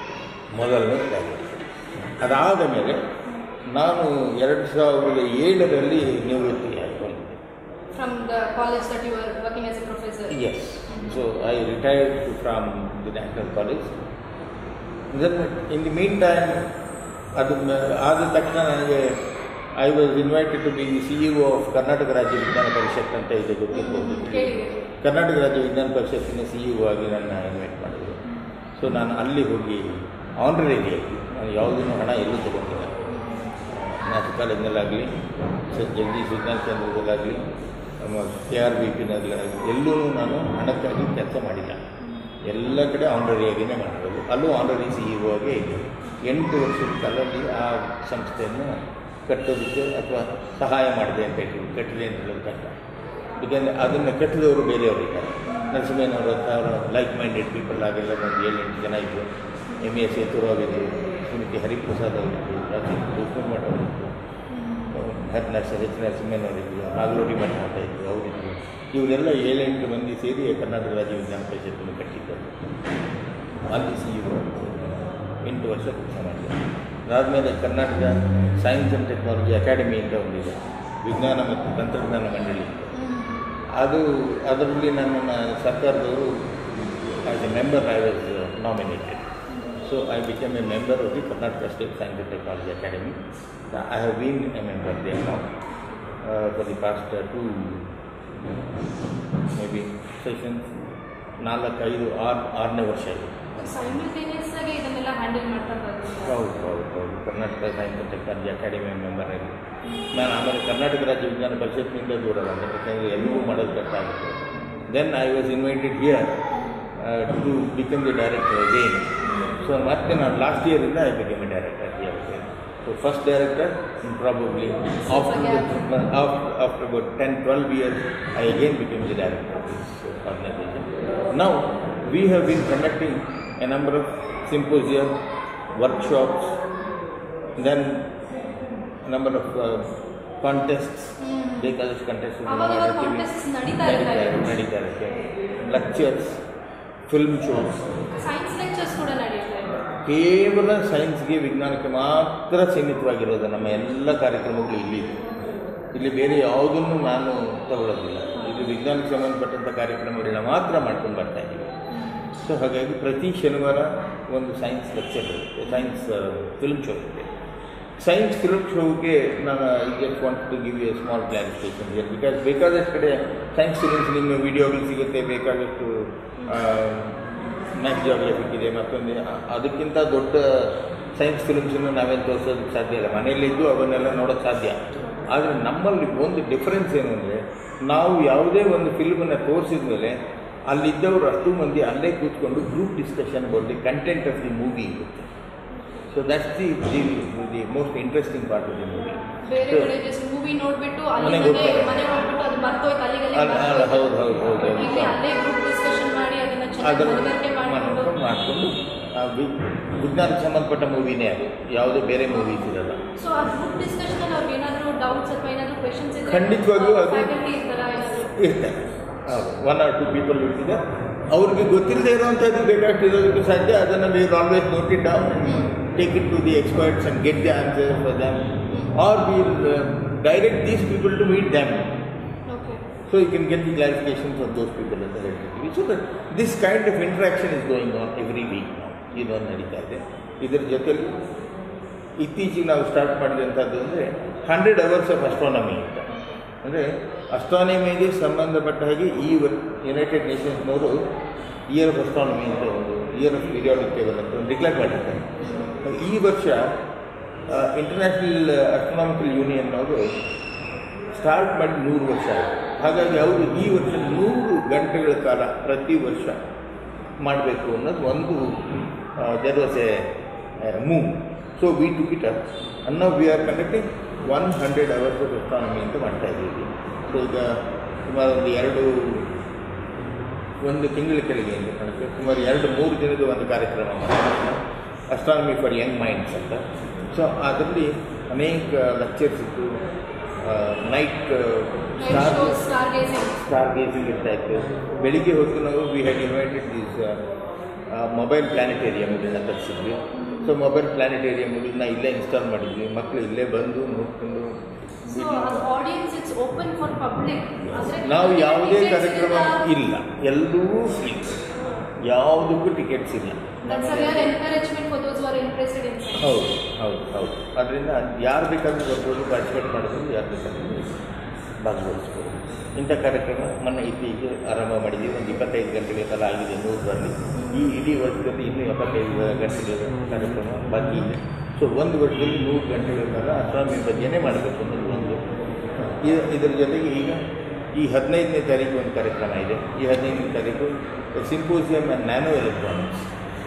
ಮೊದಲನೇ ಡೈರೆಕ್ಟರ್ ಅದಾದ ಮೇಲೆ ನಾನು ಎರಡು ಸಾವಿರದ ಏಳರಲ್ಲಿ ನಿವೃತ್ತಿ ಆಯಿತು From the college that you were working as a professor. Yes. So I retired from the National College. Then in the meantime, ಅದು ಮ- ಆದ ತಕ್ಷಣ ನನಗೆ I was invited to be C E O of Karnataka Rajya Vijnana ಪರಿಷತ್ ಅಂತ ಇದೆ ಗೊತ್ತಿರ್ಬೋದು ಕೇಳಿದೆ. ಕರ್ನಾಟಕ ರಾಜ್ಯ ವಿಜ್ಞಾನ ಪರಿಷತ್ತಿನ ಸಿ ಇ ಒ ಆಗಿ ನನ್ನ ಇನ್ವೈಟ್ ಮಾಡಿದ್ರು ಸೊ ನಾನು ಅಲ್ಲಿ ಹೋಗಿ ಆನರರಿ ನಾನು ಯಾವುದನ್ನು ಹಣ ಎಲ್ಲೂ ತಗೊಂಡಿಲ್ಲ ನ್ಯಾಷನಲ್ ಕಾಲೇಜ್ನಲ್ಲಾಗಲಿ ಸ- ಜಗದೀಶ್ ವಿಜ್ಞಾನ ಕೇಂದ್ರದಲ್ಲಾಗಲಿ ನಮ್ಮ ಕೆ ಆರ್ ಬಿ ಪಿನಲ್ಲಾಗಲಿ ಎಲ್ಲೂ ನಾನು ಹಣಕ್ಕಾಗಿ ಕೆಲಸ ಮಾಡಿಲ್ಲ ಎಲ್ಲ ಕಡೆ ಆನರರಿಯಾಗಿಯೇ ಮಾಡಿರೋದು ಅಲ್ಲೂ ಆನರರಿ ಸಿ ಇ ಆಗೇ ಇದ್ದರು ಎಂಟು ವರ್ಷದ ಕಾಲದಲ್ಲಿ ಆ ಸಂಸ್ಥೆಯನ್ನು ಕಟ್ಟೋದಕ್ಕೆ ಅಥವಾ ಸಹಾಯ ಮಾಡಿದೆ ಅಂತ ಹೇಳ್ತೀವಿ ಕಟ್ಟಿದೆ ಅಂತ ಹೇಳೋದು ಕಷ್ಟ ಯಾಕೆಂದರೆ ಅದನ್ನು ಕಟ್ಟಿದವರು ಬೇರೆಯವರು ಇದ್ದಾರೆ ನರಸಿಂಹಯ್ಯನವರು ಅಂತ ಅವರ ಲೈಕ್ ಮೈಂಡೆಡ್ ಪೀಪಲ್ ಆಗೆಲ್ಲ ಒಂದು ಏಳೆಂಟು ಜನ ಇದ್ದರು ಎಮ್ ಎಸ್ ಯತುರಾವ್ ಇದ್ದರು ಶ್ರೀಮತಿ ಹರಿಪ್ರಸಾದ್ ಅವರಿದ್ದರು ರಾಜೇಂದ್ರ ದೇಶಮುಖ್ ಮಠ ಅವರಿದ್ದರು ಹರ್ ನರ್ಸ ಎಚ್ ನರಸಿಂಹನವರಿದ್ದರು ನಾಗಲೋಡಿ ಮಠ ಅಂತ ಇದ್ದರು ಅವರಿದ್ದರು ಇವರೆಲ್ಲ ಏಳೆಂಟು ಮಂದಿ ಸೇರಿ ಕರ್ನಾಟಕ ರಾಜ್ಯ ವಿಜ್ಞಾನ ಪರಿಷತ್ತನ್ನು ಕಟ್ಟಿದ್ದರು ಅಲ್ಲಿ ಸಿ ಇವರು ಎಂಟು ವರ್ಷ ಕೆಲಸ ಮಾಡಿದ್ದಾರೆ ಅದಾದಮೇಲೆ Karnataka science and technology academy ಅಂತ ಒಂದಿದೆ ವಿಜ್ಞಾನ ಮತ್ತು ತಂತ್ರಜ್ಞಾನ ಮಂಡಳಿ ಅದು ಅದರಲ್ಲಿ ನನ್ನನ್ನು ಸರ್ಕಾರದವರು as a member I was nominated so I become a member of the Karnataka state science and technology academy I have been a member there now for the past two maybe sessions ನಾಲ್ಕೈದು ಆರು ಆರನೇ ವರ್ಷ ಇದೆ simultaneous ಆಗಿ ಇದನ್ನೆಲ್ಲ handle ಮಾಡ್ತಾ ಬರ್ತೀರಾ ಹೌದು ಹೌದು ಹೌದು Karnataka science and technology academy member ಆಗಿ ನಾನು ಆಮೇಲೆ ಕರ್ನಾಟಕ ರಾಜ್ಯ ವಿಜ್ಞಾನ ಪರಿಷತ್ನಿಂದ ದೂರ ಬಂದೆ ಯಾಕಂದರೆ ಎಲ್ಲವೂ ಮಾಡೋದು ಕಷ್ಟ ಆಗುತ್ತೆ then I was invited here to become the director again so ಮತ್ತೆ ನಾನು ಲಾಸ್ಟ್ ಇಯರಿಂದ I become a director here so first director probably after after about ten twelve years I again become the director of this organisation now we have been conducting a number of symposium, workshops, then number of uh, contests, ಬೇಕಾದಷ್ಟು contest ಅವಾಗ ಅವಾಗ contests ನಡೀತಾ ಇರ್ತಾ ಇದೆ. ನಡೀತಾ ಇರುತ್ತೆ lectures film shows science lectures ಕೂಡ ನಡೆಯುತ್ತೆ ಕೇವಲ ಸೈನ್ಸ್ಗೆ ವಿಜ್ಞಾನಕ್ಕೆ ಮಾತ್ರ ಸೀಮಿತವಾಗಿರೋದು ನಮ್ಮ ಎಲ್ಲ ಕಾರ್ಯಕ್ರಮಗಳು ಇಲ್ಲಿ ಇಲ್ಲಿ ಬೇರೆ ಯಾವುದನ್ನು ನಾನು ತಗೊಳ್ಳೋದಿಲ್ಲ ಇದು ವಿಜ್ಞಾನಕ್ಕೆ ಸಂಬಂಧಪಟ್ಟಂಥ ಕಾರ್ಯಕ್ರಮಗಳನ್ನ ಮಾತ್ರ ಮಾಡ್ಕೊಂಡು ಬರ್ತಾ ಇದ್ದೀವಿ ಸೊ ಹಾಗಾಗಿ ಪ್ರತಿ ಶನಿವಾರ ಒಂದು ಸೈನ್ಸ್ ಲೆಕ್ಚರ್ ಇರುತ್ತೆ ಸೈನ್ಸ್ ಫಿಲ್ಮ್ ಶೋ ಇರುತ್ತೆ ಸೈನ್ಸ್ ಫಿಲ್ಮ್ ಶೋಗೆ ನಾನು I just want to give a small clarification here because ಬೇಕಾದಷ್ಟು ಕಡೆ ಸೈನ್ಸ್ ಫಿಲ್ಮ್ಸ್ ನಿಮ್ಮ ವಿಡಿಯೋಗಳು ಸಿಗುತ್ತೆ ಬೇಕಾದಷ್ಟು ಮ್ಯಾಚ್ ಜಾಗ್ರಫಿಕ್ ಇದೆ ಮತ್ತೊಂದು ಅ- ಅದಕ್ಕಿಂತ ದೊಡ್ಡ ಸೈನ್ಸ್ ಫಿಲ್ಮ್ಸನ್ನು ನಾವೇನು ತೋರಿಸೋದಕ್ಕೆ ಸಾಧ್ಯ ಇಲ್ಲ ಮನೆಯಲ್ಲಿದ್ದು ಅವನ್ನೆಲ್ಲ ನೋಡೋಕ್ಕೆ ಸಾಧ್ಯ ಆದರೆ ನಮ್ಮಲ್ಲಿ ಒಂದು ಡಿಫರೆನ್ಸ್ ಏನು ಅಂದರೆ ನಾವು ಯಾವುದೇ ಒಂದು ಫಿಲ್ಮನ್ನು ತೋರಿಸಿದ ಮೇಲೆ ಅಲ್ಲಿದ್ದವರು ಅಷ್ಟು ಮಂದಿ ಅಲ್ಲೇ ಕೂತ್ಕೊಂಡು group discussion about the content of the movie ಇರುತ್ತೆ so that's the the the most interesting part of the movie ಬೇರೆ ಕಡೆ ಜಸ್ಟ್ ಮೂವಿ ನೋಡ್ಬಿಟ್ಟು ಅಲ್ಲಿ ಮನೆಗೆ ಮನೆ ಹೋಗ್ತಾರೆ. ಮನೆ ಹೋಗ್ಬಿಟ್ಟು ಅದು ಮರ್ತೋಯ್ತು ಅಲ್ಲಿಗೆ ಅಲ್ಲ, ಅಲ್ಲ, ಹೌದು, ಹೌದು, ಹೌದು, ಹೌದು. ಇಲ್ಲಿ ಅಲ್ಲೇ ಗ್ರೂಪ್ ಡಿಸ್ಕಷನ್ ಮಾಡಿ ಅದನ್ನ ಚೆನ್ನಾಗಿ ಅದನ್ನು ಮನವರಿಕೆ ಮಾಡಿಕೊಂಡು ಮಾಡಿಕೊಂಡು ವಿಜ್ಞಾನಕ್ಕೆ ಸಂಬಂಧಪಟ್ಟ ಮೂವಿನೇ ಅದು ಯಾವುದೇ ಬೇರೆ ಮೂವೀಸ್ ಇರಲ್ಲ ಸೊ ಆ ಗ್ರೂಪ್ ಡಿಸ್ಕಷನ್ ಅಲ್ಲಿ ಅವ್ರಿಗೆ ಏನಾದರೂ ಡೌಟ್ಸ್ ಅಥವಾ ಏನಾದರೂ ಕ್ವೆಶನ್ಸ್ ಇದ್ರೆ ಖಂಡಿತವಾಗ್ಲೂ ಅದು- ಫ್ಯಾಕಲ್ಟಿ ಇರ್ತಾರ ಏನಾದರೂ ಇರ್ತಾರೆ ಹೌದು ಒನ್ ಆರ್ ಟು ಪೀಪಲ್ ಇರ್ತಿದೆ ಅವ್ರಿಗೆ ಗೊತ್ತಿಲ್ಲದೆ ಇರುವಂಥದ್ದು ಬೇಕಾಗ್ತಿರೋದಕ್ಕೆ ಸಾಧ್ಯ ಅದನ್ನು we always note it down take it to the experts and get the answer for them or will direct these people to meet them okay so you can get the clarification for those people ಅಂತ ಹೇಳ್ತಿದ್ದೀವಿ so that this kind of interaction is going on every week ಇದೊಂದು ನಡೀತಾ ಇದೆ ಇದರ ಜೊತೆಲಿ ಇತ್ತೀಚೆಗೆ ನಾವು start ಮಾಡಿದಂಥದ್ದು ಅಂದರೆ ಹಂಡ್ರೆಡ್ ಅವರ್ಸ್ ಆಫ್ ಅಸ್ಟ್ರಾನಮಿ ಅಂತ ಅಂದರೆ ಅಸ್ಟ್ರಾನಮಿಗೆ ಸಂಬಂಧಪಟ್ಟ ಹಾಗೆ ಈ ಯುನೈಟೆಡ್ ನೇಷನ್ಸ್ನವರು ಇಯರ್ ಆಫ್ ಅಸ್ಟ್ರಾನಮಿ ಅಂತ ಒಂದು ಇಯರ್ ಆಫ್ ಪೀರಿಯಾಡಿಕ್ ಟೇಬಲ್ ಅಂತ ಒಂದು ಡಿಕ್ಲೇರ್ ಮಾಡಿದ್ದಾರೆ ಈ ವರ್ಷ ಇಂಟರ್ನ್ಯಾಷನಲ್ ಅಸ್ಟ್ರಾನಾಮಿಕಲ್ ಯೂನಿಯನ್ ಅವರು ಸ್ಟಾರ್ಟ್ ಮಾಡಿ ನೂರು ವರ್ಷ ಆಯಿತು ಹಾಗಾಗಿ ಅವರು ಈ ವರ್ಷ ನೂರು ಗಂಟೆಗಳ ಕಾಲ ಪ್ರತಿ ವರ್ಷ ಮಾಡಬೇಕು ಅನ್ನೋದು ಒಂದು there was a move so we to it up ಅನ್ನೋ we are conducting one hundred hours of economy ಅಂತ ಮಾಡ್ತಾ ಇದ್ದೀವಿ ಸೊ ಈಗ ಸುಮಾರು ಒಂದು ಎರಡು ಒಂದು ತಿಂಗಳ ಕೆಳಗೆ ಏನು ಕಾಣುತ್ತೆ ಸುಮಾರು ಎರಡು ಮೂರು ದಿನದ ಒಂದು ಕಾರ್ಯಕ್ರಮ ಮಾಡಿದ್ವಿ ಅಸ್ಟ್ರಾನಮಿ ಫಾರ್ ಯಂಗ್ ಮೈಂಡ್ಸ್ ಅಂತ ಸೊ ಅದರಲ್ಲಿ ಅನೇಕ ಲೆಕ್ಚರ್ಸ್ ಇತ್ತು night star star gazing star gazing ಇರ್ತಾ ಇತ್ತು ಬೆಳಿಗ್ಗೆ ಹೊತ್ತು ನಾವು we had invited this mobile planetarium ಇದನ್ನು ತರಿಸಿದ್ವಿ ಸೊ ಮೊಬೈಲ್ ಪ್ಲಾನೆಟೇರಿಯಂ ಇದನ್ನ ಇಲ್ಲೇ ಇನ್ಸ್ಟಾಲ್ ಮಾಡಿದ್ವಿ ಮಕ್ಕಳು ಇಲ್ಲೇ ಬಂದು ನೋಡಿಕೊಂಡು ಸೊ ಅದು audience it's open for public ಅಂದ್ರೆ ನಾವು ಯಾವುದೇ tickets ಕಾರ್ಯಕ್ರಮ ಇಲ್ಲ. ಇಲ್ಲ ಎಲ್ಲವೂ ಫ್ರೀ ಯಾವುದಕ್ಕೂ ಟಿಕೆಟ್ಸ್ ಇಲ್ಲ That's a real encouragement for those who are interested in science. ಹೌದು ಹೌದು ಹೌದು ಅದರಿಂದ ಯಾರು ಬೇಕಾದರೂ ಬರ್ಬೋದು ಪಾರ್ಟಿಸಿಪೇಟ್ ಮಾಡ್ಬೋದು ಯಾರು ಬೇಕಾದರೂ ಭಾಗವಹಿಸ್ಬೋದು ಇಂಥ ಕಾರ್ಯಕ್ರಮ ಮೊನ್ನೆ ಇತ್ತೀಚೆಗೆ ಆರಂಭ ಮಾಡಿದ್ದೀವಿ ಒಂದು ಇಪ್ಪತ್ತೈದು ಗಂಟೆಗಳ ಕಾಲ ಆಗಿದೆ ನೂರರಲ್ಲಿ ಈ ಇಡೀ ವರ್ಷದಲ್ಲಿ ಇನ್ನೂ ಎಪ್ಪತ್ತೈದು ಗಂಟೆಗಳ ಕಾರ್ಯಕ್ರಮ ಬಾಕಿ ಇದೆ ಸೊ ಒಂದು ವರ್ಷದಲ್ಲಿ ನೂರು ಗಂಟೆಗಳ ಕಾಲ ಅಸ್ಟ್ರಾನಮಿ ಬಗ್ಗೆನೇ ಮಾಡಬೇಕು ಅನ್ನೋದು ಒಂದು ಇ- ಇದರ ಜೊತೆಗೆ ಈಗ ಈ ಹದಿನೈದನೇ ತಾರೀಕು ಒಂದು ಕಾರ್ಯಕ್ರಮ ಇದೆ ಈ ಹದಿನೈದನೇ ತಾರೀಕು ಸಿಂಪೋಸಿಯಮ್ ಆ್ಯಂಡ್ ನ್ಯಾನೋ ಎಲೆಕ್ಟ್ರಾನಿಕ್ಸ್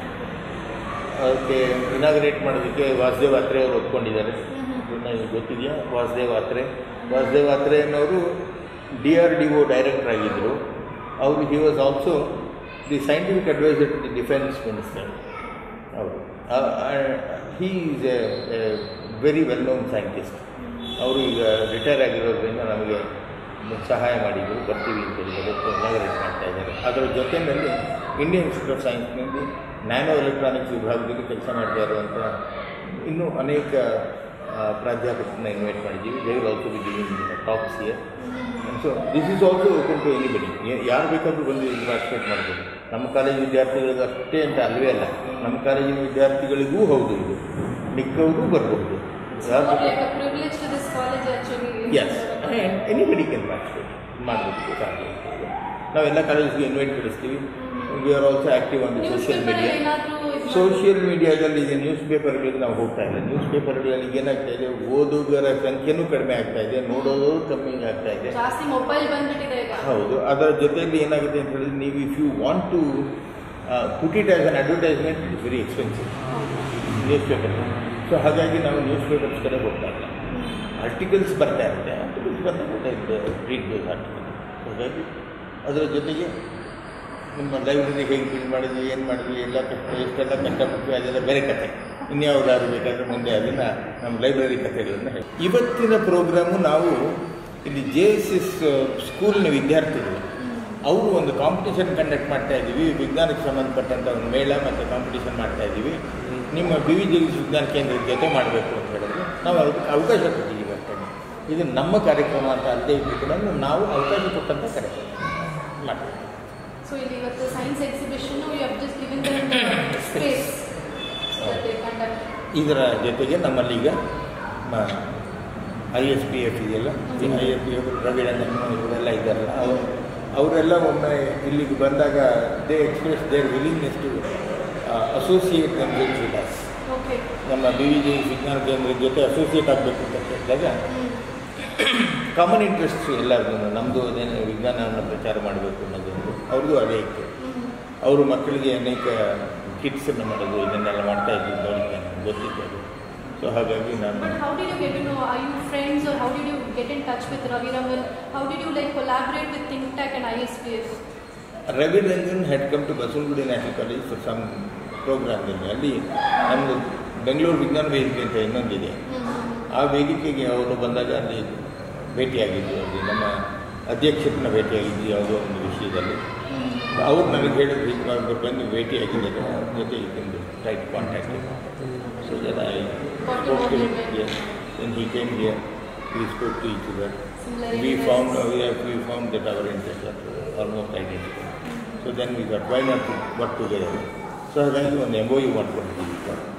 ಅದಕ್ಕೆ ಇನಾಗ್ರೇಟ್ ಮಾಡೋದಕ್ಕೆ ವಾಸುದೇವ್ ಆತ್ರೆ ಅವರು ಒಪ್ಕೊಂಡಿದ್ದಾರೆ ನನಗೆ ಗೊತ್ತಿದೆಯಾ ವಾಸುದೇವ್ ಆತ್ರೆ ವಾಸುದೇವ್ ಆತ್ರೆ ಅನ್ನೋರು D R D O director ಆಗಿದ್ದರು ಅವರು he was also the scientific adviser to the defence minister ಅವರು he is a very well known scientist ಅವರು ಈಗ ರಿಟೈರ್ ಆಗಿರೋದ್ರಿಂದ ನಮಗೆ ಸಹಾಯ ಮಾಡಿದರು ಬರ್ತೀವಿ ಅಂತ ಹೇಳಿ ಅದಕ್ಕೆ ಇನಾಗ್ರೇಟ್ ಮಾಡ್ತಾ ಇದ್ದಾರೆ ಅದರ ಜೊತೆಯಲ್ಲಿ ಇಂಡಿಯನ್ ಇನ್ಸ್ಟಿಟ್ಯೂಟ್ ಆಫ್ ಸೈನ್ಸ್ನಲ್ಲಿ ನ್ಯಾನೋ ಎಲೆಕ್ಟ್ರಾನಿಕ್ಸ್ ವಿಭಾಗದಲ್ಲಿ ಕೆಲಸ ಮಾಡ್ತಾ ಇರುವಂಥ ಇನ್ನೂ ಅನೇಕ ಆ, ಪ್ರಾಧ್ಯಾಪಕರನ್ನ ಇನ್ವೈಟ್ ಮಾಡಿದ್ದೀವಿ they will also be giving talks here so this is also open to anybody ಯಾರು ಬೇಕಾದರೂ ಬಂದು ಇಲ್ಲಿ ಪಾರ್ಟಿಸಿಪೇಟ್ ಮಾಡ್ಬೋದು ನಮ್ಮ ಕಾಲೇಜು ವಿದ್ಯಾರ್ಥಿಗಳಿಗೆ ಅಷ್ಟೇ ಅಂತ ಅಲ್ವೇ ಅಲ್ಲ ನಮ್ಮ ಕಾಲೇಜಿನ ವಿದ್ಯಾರ್ಥಿಗಳಿಗೂ ಹೌದು ಇದು ಮಿಕ್ಕವರು ಬರ್ಬೋದು ಯಾರು More ಬೇಕಾದ್ರೂ like a privilege to this college actually. Yes anybody can participate ಮಾಡಬೇಕು ಸಾಧ್ಯ ನಾವೆಲ್ಲ ಕಾಲೇಜ್ಗೆ ಇನ್ವೈಟ್ ಕಳಿಸ್ತೀವಿ we are also active on the news social paper media ಏನಾದರೂ ಸೋಷಿಯಲ್ ಮೀಡಿಯಾದಲ್ಲಿ ಈಗ ನ್ಯೂಸ್ ಪೇಪರ್ಗಳಿಗೆ ನಾವು ಹೋಗ್ತಾ ಇಲ್ಲ ನ್ಯೂಸ್ ಪೇಪರ್ಗಳಲ್ಲಿ ಏನಾಗ್ತಾ ಇದೆ ಓದುಗರ ಸಂಖ್ಯೆನೂ ಕಡಿಮೆ ಆಗ್ತಾ ಇದೆ ನೋಡೋದು ಕಮ್ಮಿ ಆಗ್ತಾ ಇದೆ ಜಾಸ್ತಿ ಮೊಬೈಲ್ ಬಂದ್ಬಿಟ್ಟಿದೆ ಈಗ ಹೌದು ಅದರ ಜೊತೆಯಲ್ಲಿ ಏನಾಗುತ್ತೆ ಅಂತ ಹೇಳಿದ್ರೆ ನೀವು if you want to put it as an advertisement it's very expensive newspaper so ಹಾಗಾಗಿ ನಾವು ನ್ಯೂಸ್ ಪೇಪರ್ಸ್ ಕಡೆ ಹೋಗ್ತಾ ಇಲ್ಲ ಆರ್ಟಿಕಲ್ಸ್ ಬರ್ತಾ ಇರುತ್ತೆ ಆರ್ಟಿಕಲ್ಸ್ ಬಂದಾಗ ರೀಡ್ ದೋಸ್ ಆರ್ಟಿಕಲ್ ಹಾಗಾಗಿ ಅದರ ಜೊತೆಗೆ ನಿಮ್ಮ ಲೈಬ್ರರಿ ಹೇಗೆ ಬಿಲ್ಡ್ ಮಾಡಿದ್ವಿ ಏನು ಮಾಡಿದ್ವಿ ಎಲ್ಲ ಕಷ್ಟ ಎಷ್ಟೆಲ್ಲ ಕಷ್ಟಪಟ್ಟು ಅದೆಲ್ಲ ಬೇರೆ ಕತೆ ಇನ್ಯಾವುದಾದ್ರು ಬೇಕಾದರೆ ಮುಂದೆ ಅದನ್ನು ನಮ್ಮ ಲೈಬ್ರರಿ ಕಥೆಗಳನ್ನು ಹೇಳಿ ಇವತ್ತಿನ ಪ್ರೋಗ್ರಾಮು ನಾವು ಇಲ್ಲಿ ಜೆ ಎಸ್ ಎಸ್ ಸ್ಕೂಲ್ನ ವಿದ್ಯಾರ್ಥಿಗಳು ಅವರು ಒಂದು ಕಾಂಪಿಟೇಷನ್ ಕಂಡಕ್ಟ್ ಮಾಡ್ತಾ ಇದ್ದೀವಿ ವಿಜ್ಞಾನಕ್ಕೆ ಸಂಬಂಧಪಟ್ಟಂಥ ಒಂದು ಮೇಳ ಮತ್ತು ಕಾಂಪಿಟೇಷನ್ ಮಾಡ್ತಾ ಇದ್ದೀವಿ ನಿಮ್ಮ ಬಿ ವಿ ಜಗದೀಶ್ ವಿಜ್ಞಾನ ಕೇಂದ್ರದ ಜೊತೆ ಮಾಡಬೇಕು ಅಂತ ಹೇಳಿದ್ರೆ ನಾವು ಅದಕ್ಕೆ ಅವಕಾಶ ಕೊಟ್ಟಿದ್ದೀವಿ ಅಷ್ಟೇ ಇದು ನಮ್ಮ ಕಾರ್ಯಕ್ರಮ ಅಂತ ಅಲ್ಲದೆ ಇದ್ದು ಕೂಡ ನಾವು ಅವಕಾಶ ಕೊಟ್ಟಂಥ ಕಾರ್ಯಕ್ರಮ ಮಾಡ್ತೀವಿ ಸೊ ಇಲ್ಲಿ ಇವತ್ತು science exhibition you have just given them space conduct ಇದರ ಜೊತೆಗೆ ನಮ್ಮಲ್ಲಿ ಈಗ ಐ ಎಸ್ ಪಿ ಎಫ್ ಇದೆಯಲ್ಲ I S P F Ravi Ranjan ಇವರೆಲ್ಲ ಇದ್ದಾರಲ್ಲ ಅವರು ಅವರೆಲ್ಲ ಒಮ್ಮೆ ಇಲ್ಲಿಗೆ ಬಂದಾಗ they express their willingness to associate themselves with us okay ನಮ್ಮ ಬಿ ವಿ ಜಿ ವಿಜ್ಞಾನ ಕೇಂದ್ರದ ಜೊತೆ ಅಸೋಸಿಯೇಟ್ ಆಗಬೇಕು ಅಂತ ಹೇಳಿದಾಗ ಕಾಮನ್ ಇಂಟ್ರೆಸ್ಟ್ ಎಲ್ಲರಿಗೂ ನಮ್ಮದು ಅದೇನು ವಿಜ್ಞಾನವನ್ನು ಪ್ರಚಾರ ಮಾಡಬೇಕು ಅನ್ನೋದೊಂದು ಅವ್ರದ್ದು ಅದೇ ಇತ್ತು ಅವರು ಮಕ್ಕಳಿಗೆ ಅನೇಕ ಕಿಟ್ಸನ್ನು ಮಾಡೋದು ಇದನ್ನೆಲ್ಲ ಮಾಡ್ತಾ ಇದ್ದು ನೋಡಿ ನನಗೆ ಗೊತ್ತಿತ್ತು ಅದು ಸೊ ಹಾಗಾಗಿ ನಾನು But how did you get to know? Are you friends or how did you get in touch with Ravi Raman? How did you like collaborate with Think Tank and ISPF? Ravi Ranjan had come to Basavanagudi national college for some ಪ್ರೋಗ್ರಾಮ್ದಲ್ಲಿ ಅಲ್ಲಿ ನಮ್ಮದು ಬೆಂಗಳೂರು ವಿಜ್ಞಾನ ವೇದಿಕೆ ಅಂತ ಇನ್ನೊಂದಿದೆ ಆ ವೇದಿಕೆಗೆ ಅವರು ಬಂದಾಗ ಅಲ್ಲಿ ಭೇಟಿಯಾಗಿದ್ದರು ಅಲ್ಲಿ ನಮ್ಮ ಅಧ್ಯಕ್ಷರನ್ನ ಭೇಟಿಯಾಗಿದ್ದು ಯಾವುದೋ ಒಂದು ವಿಷಯದಲ್ಲಿ ಅವ್ರು ನನಗೆ ಹೇಳಿದ್ರು ಹೀಗೆ ಮಾಡ್ಬೇಕು ಬಂದು ಭೇಟಿಯಾಗಿದ್ದಾರೆ ಅವ್ರ ಜೊತೆ ಇದೊಂದು tight contact so then I Got to know spoke to him, him. yes. Then he came here, we spoke to each other. Similar We interests. found, uh, we have, we found that our interests are almost identical. So then we got, why not to work together? So ಹಾಗಾಗಿ ಒಂದು M O U ಮಾಡ್ಕೊಂಡಿದ್ದೀವಿ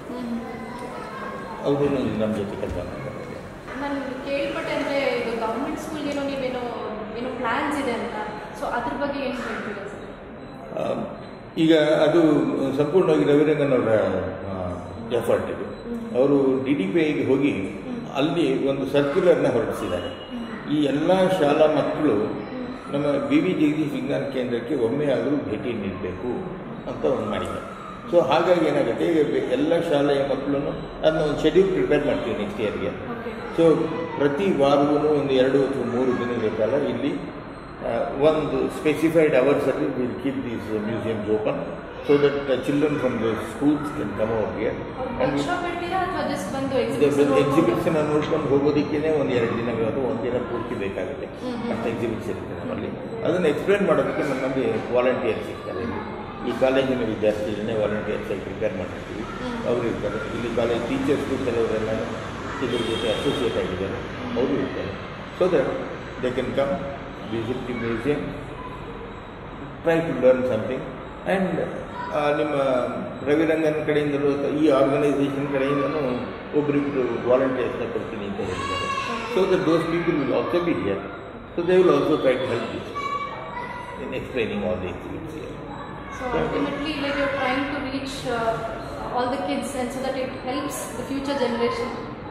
ಅವರು ನಮ್ಮ ಜೊತೆ ಕೆಲಸ ಮಾಡ್ತಾರೆ ನಾನು ಕೇಳ್ಪಟ್ಟೆ ಅಂದರೆ ಇದು ಗೌರ್ಮೆಂಟ್ ಸ್ಕೂಲ್ ಏನೋ ನೀವೇನೋ ಏನೋ ಪ್ಲ್ಯಾನ್ಸ್ ಇದೆ ಅಂತ ಸೊ ಅದ್ರ ಬಗ್ಗೆ ಏನು ಹೇಳ್ತೀರಾ ಸರ್ ಆ, ಈಗ ಅದು ಸಂಪೂರ್ಣವಾಗಿ ರವಿರಂಗನ್ ಅವರ ಎಫರ್ಟ್ ಇದು ಅವರು ಡಿ ಡಿ ಪಿ ಐಗೆ ಹೋಗಿ ಅಲ್ಲಿ ಒಂದು ಸರ್ಕ್ಯುಲರ್ನ ಹೊರಡಿಸಿದ್ದಾರೆ ಈ ಎಲ್ಲ ಶಾಲಾ ಮಕ್ಕಳು ನಮ್ಮ ಬಿ ವಿ ಜಗದೀಶ್ ವಿಜ್ಞಾನ ಕೇಂದ್ರಕ್ಕೆ ಒಮ್ಮೆ ಆದರೂ ಭೇಟಿ ನೀಡಬೇಕು ಅಂತ ಒಂದು ಮಾಡಿದ್ದಾರೆ ಸೊ ಹಾಗಾಗಿ ಏನಾಗುತ್ತೆ ಈಗ ಬೆ- ಎಲ್ಲ ಶಾಲೆಯ ಮಕ್ಕಳನ್ನು ಅದನ್ನ ಒಂದು ಶೆಡ್ಯೂಲ್ ಪ್ರಿಪೇರ್ ಮಾಡ್ತೀವಿ ನೆಕ್ಸ್ಟ್ ಇಯರ್ಗೆ ಓಕೆ ಸೊ ಪ್ರತಿ ವಾರವೂ ಒಂದು ಎರಡು ಅಥವಾ ಮೂರು ದಿನಗಳ ಕಾಲ ಇಲ್ಲಿ ಆ, ಒಂದು ಸ್ಪೆಸಿಫೈಡ್ ಅವರ್ಸಲ್ಲಿ will keep these museums open so that children from the schools can come over here and workshop ಇಡ್ತೀರಾ ಅಥವಾ ಜಸ್ಟ್ ಬಂದು ಎಕ್ಸಿಬಿಷನ್ ಎಕ್ಸಿಬಿಷನ್ ನೋಡ್ಕೊಂಡು ಹೋಗೋದಕ್ಕೇ ಒಂದು ಎರಡು ದಿನ ಅಥವಾ ಒಂದು ದಿನ ಪೂರ್ತಿ ಬೇಕಾಗುತ್ತೆ ಹ್ಮ್ ಹ್ಮ್. ಅಷ್ಟು ಎಕ್ಸಿಬಿಷನ್ ಇರುತ್ತೆ ನಮ್ಮಲ್ಲಿ ಅದನ್ನು ಎಕ್ಸ್ಪ್ಲೇನ್ ಮಾಡೋದಕ್ಕೆ ನಮ್ಮಲ್ಲಿ ವಾಲಂಟಿಯರ್ಸ್ ಇರ್ತಾರೆ ಇಲ್ಲಿ ಈ ಕಾಲೇಜಿನ ವಿದ್ಯಾರ್ಥಿಗಳನ್ನೇ ವಾಲಂಟಿಯರ್ಸ್ ಆಗಿ ಪ್ರಿಪೇರ್ ಮಾಡಿರ್ತೀವಿ ಹ್ಮ್. ಅವರು ಇರ್ತಾರೆ ಇಲ್ಲಿ ಕಾಲೇಜ್ ಟೀಚರ್ಸ್ಗೂ ಕೆಲವರೆಲ್ಲ ಇದ್ರ ಜೊತೆ ಅಸೋಸಿಯೇಟ್ ಆಗಿದ್ದಾರೆ ಅವರು ಇರ್ತಾರೆ so that they can come visit the museum try to learn something and ನಿಮ್ಮ ರವಿರಂಗನ್ ಕಡೆಯಿಂದಲೂ ಅಥವಾ ಈ ಆರ್ಗನೈಸೇಷನ್ ಕಡೆಯಿಂದಲೂ ಒಬ್ಬರಿಬ್ಬರು ವಾಲಂಟಿಯರ್ಸ್ನ ಕೊಡ್ತೀನಿ ಅಂತ ಹೇಳಿದ್ದಾರೆ so that those people will also be here so they will also try to help this in explaining all the exhibits here So ultimately, like you're trying to reach uh, all the kids, and so that it helps the future generation.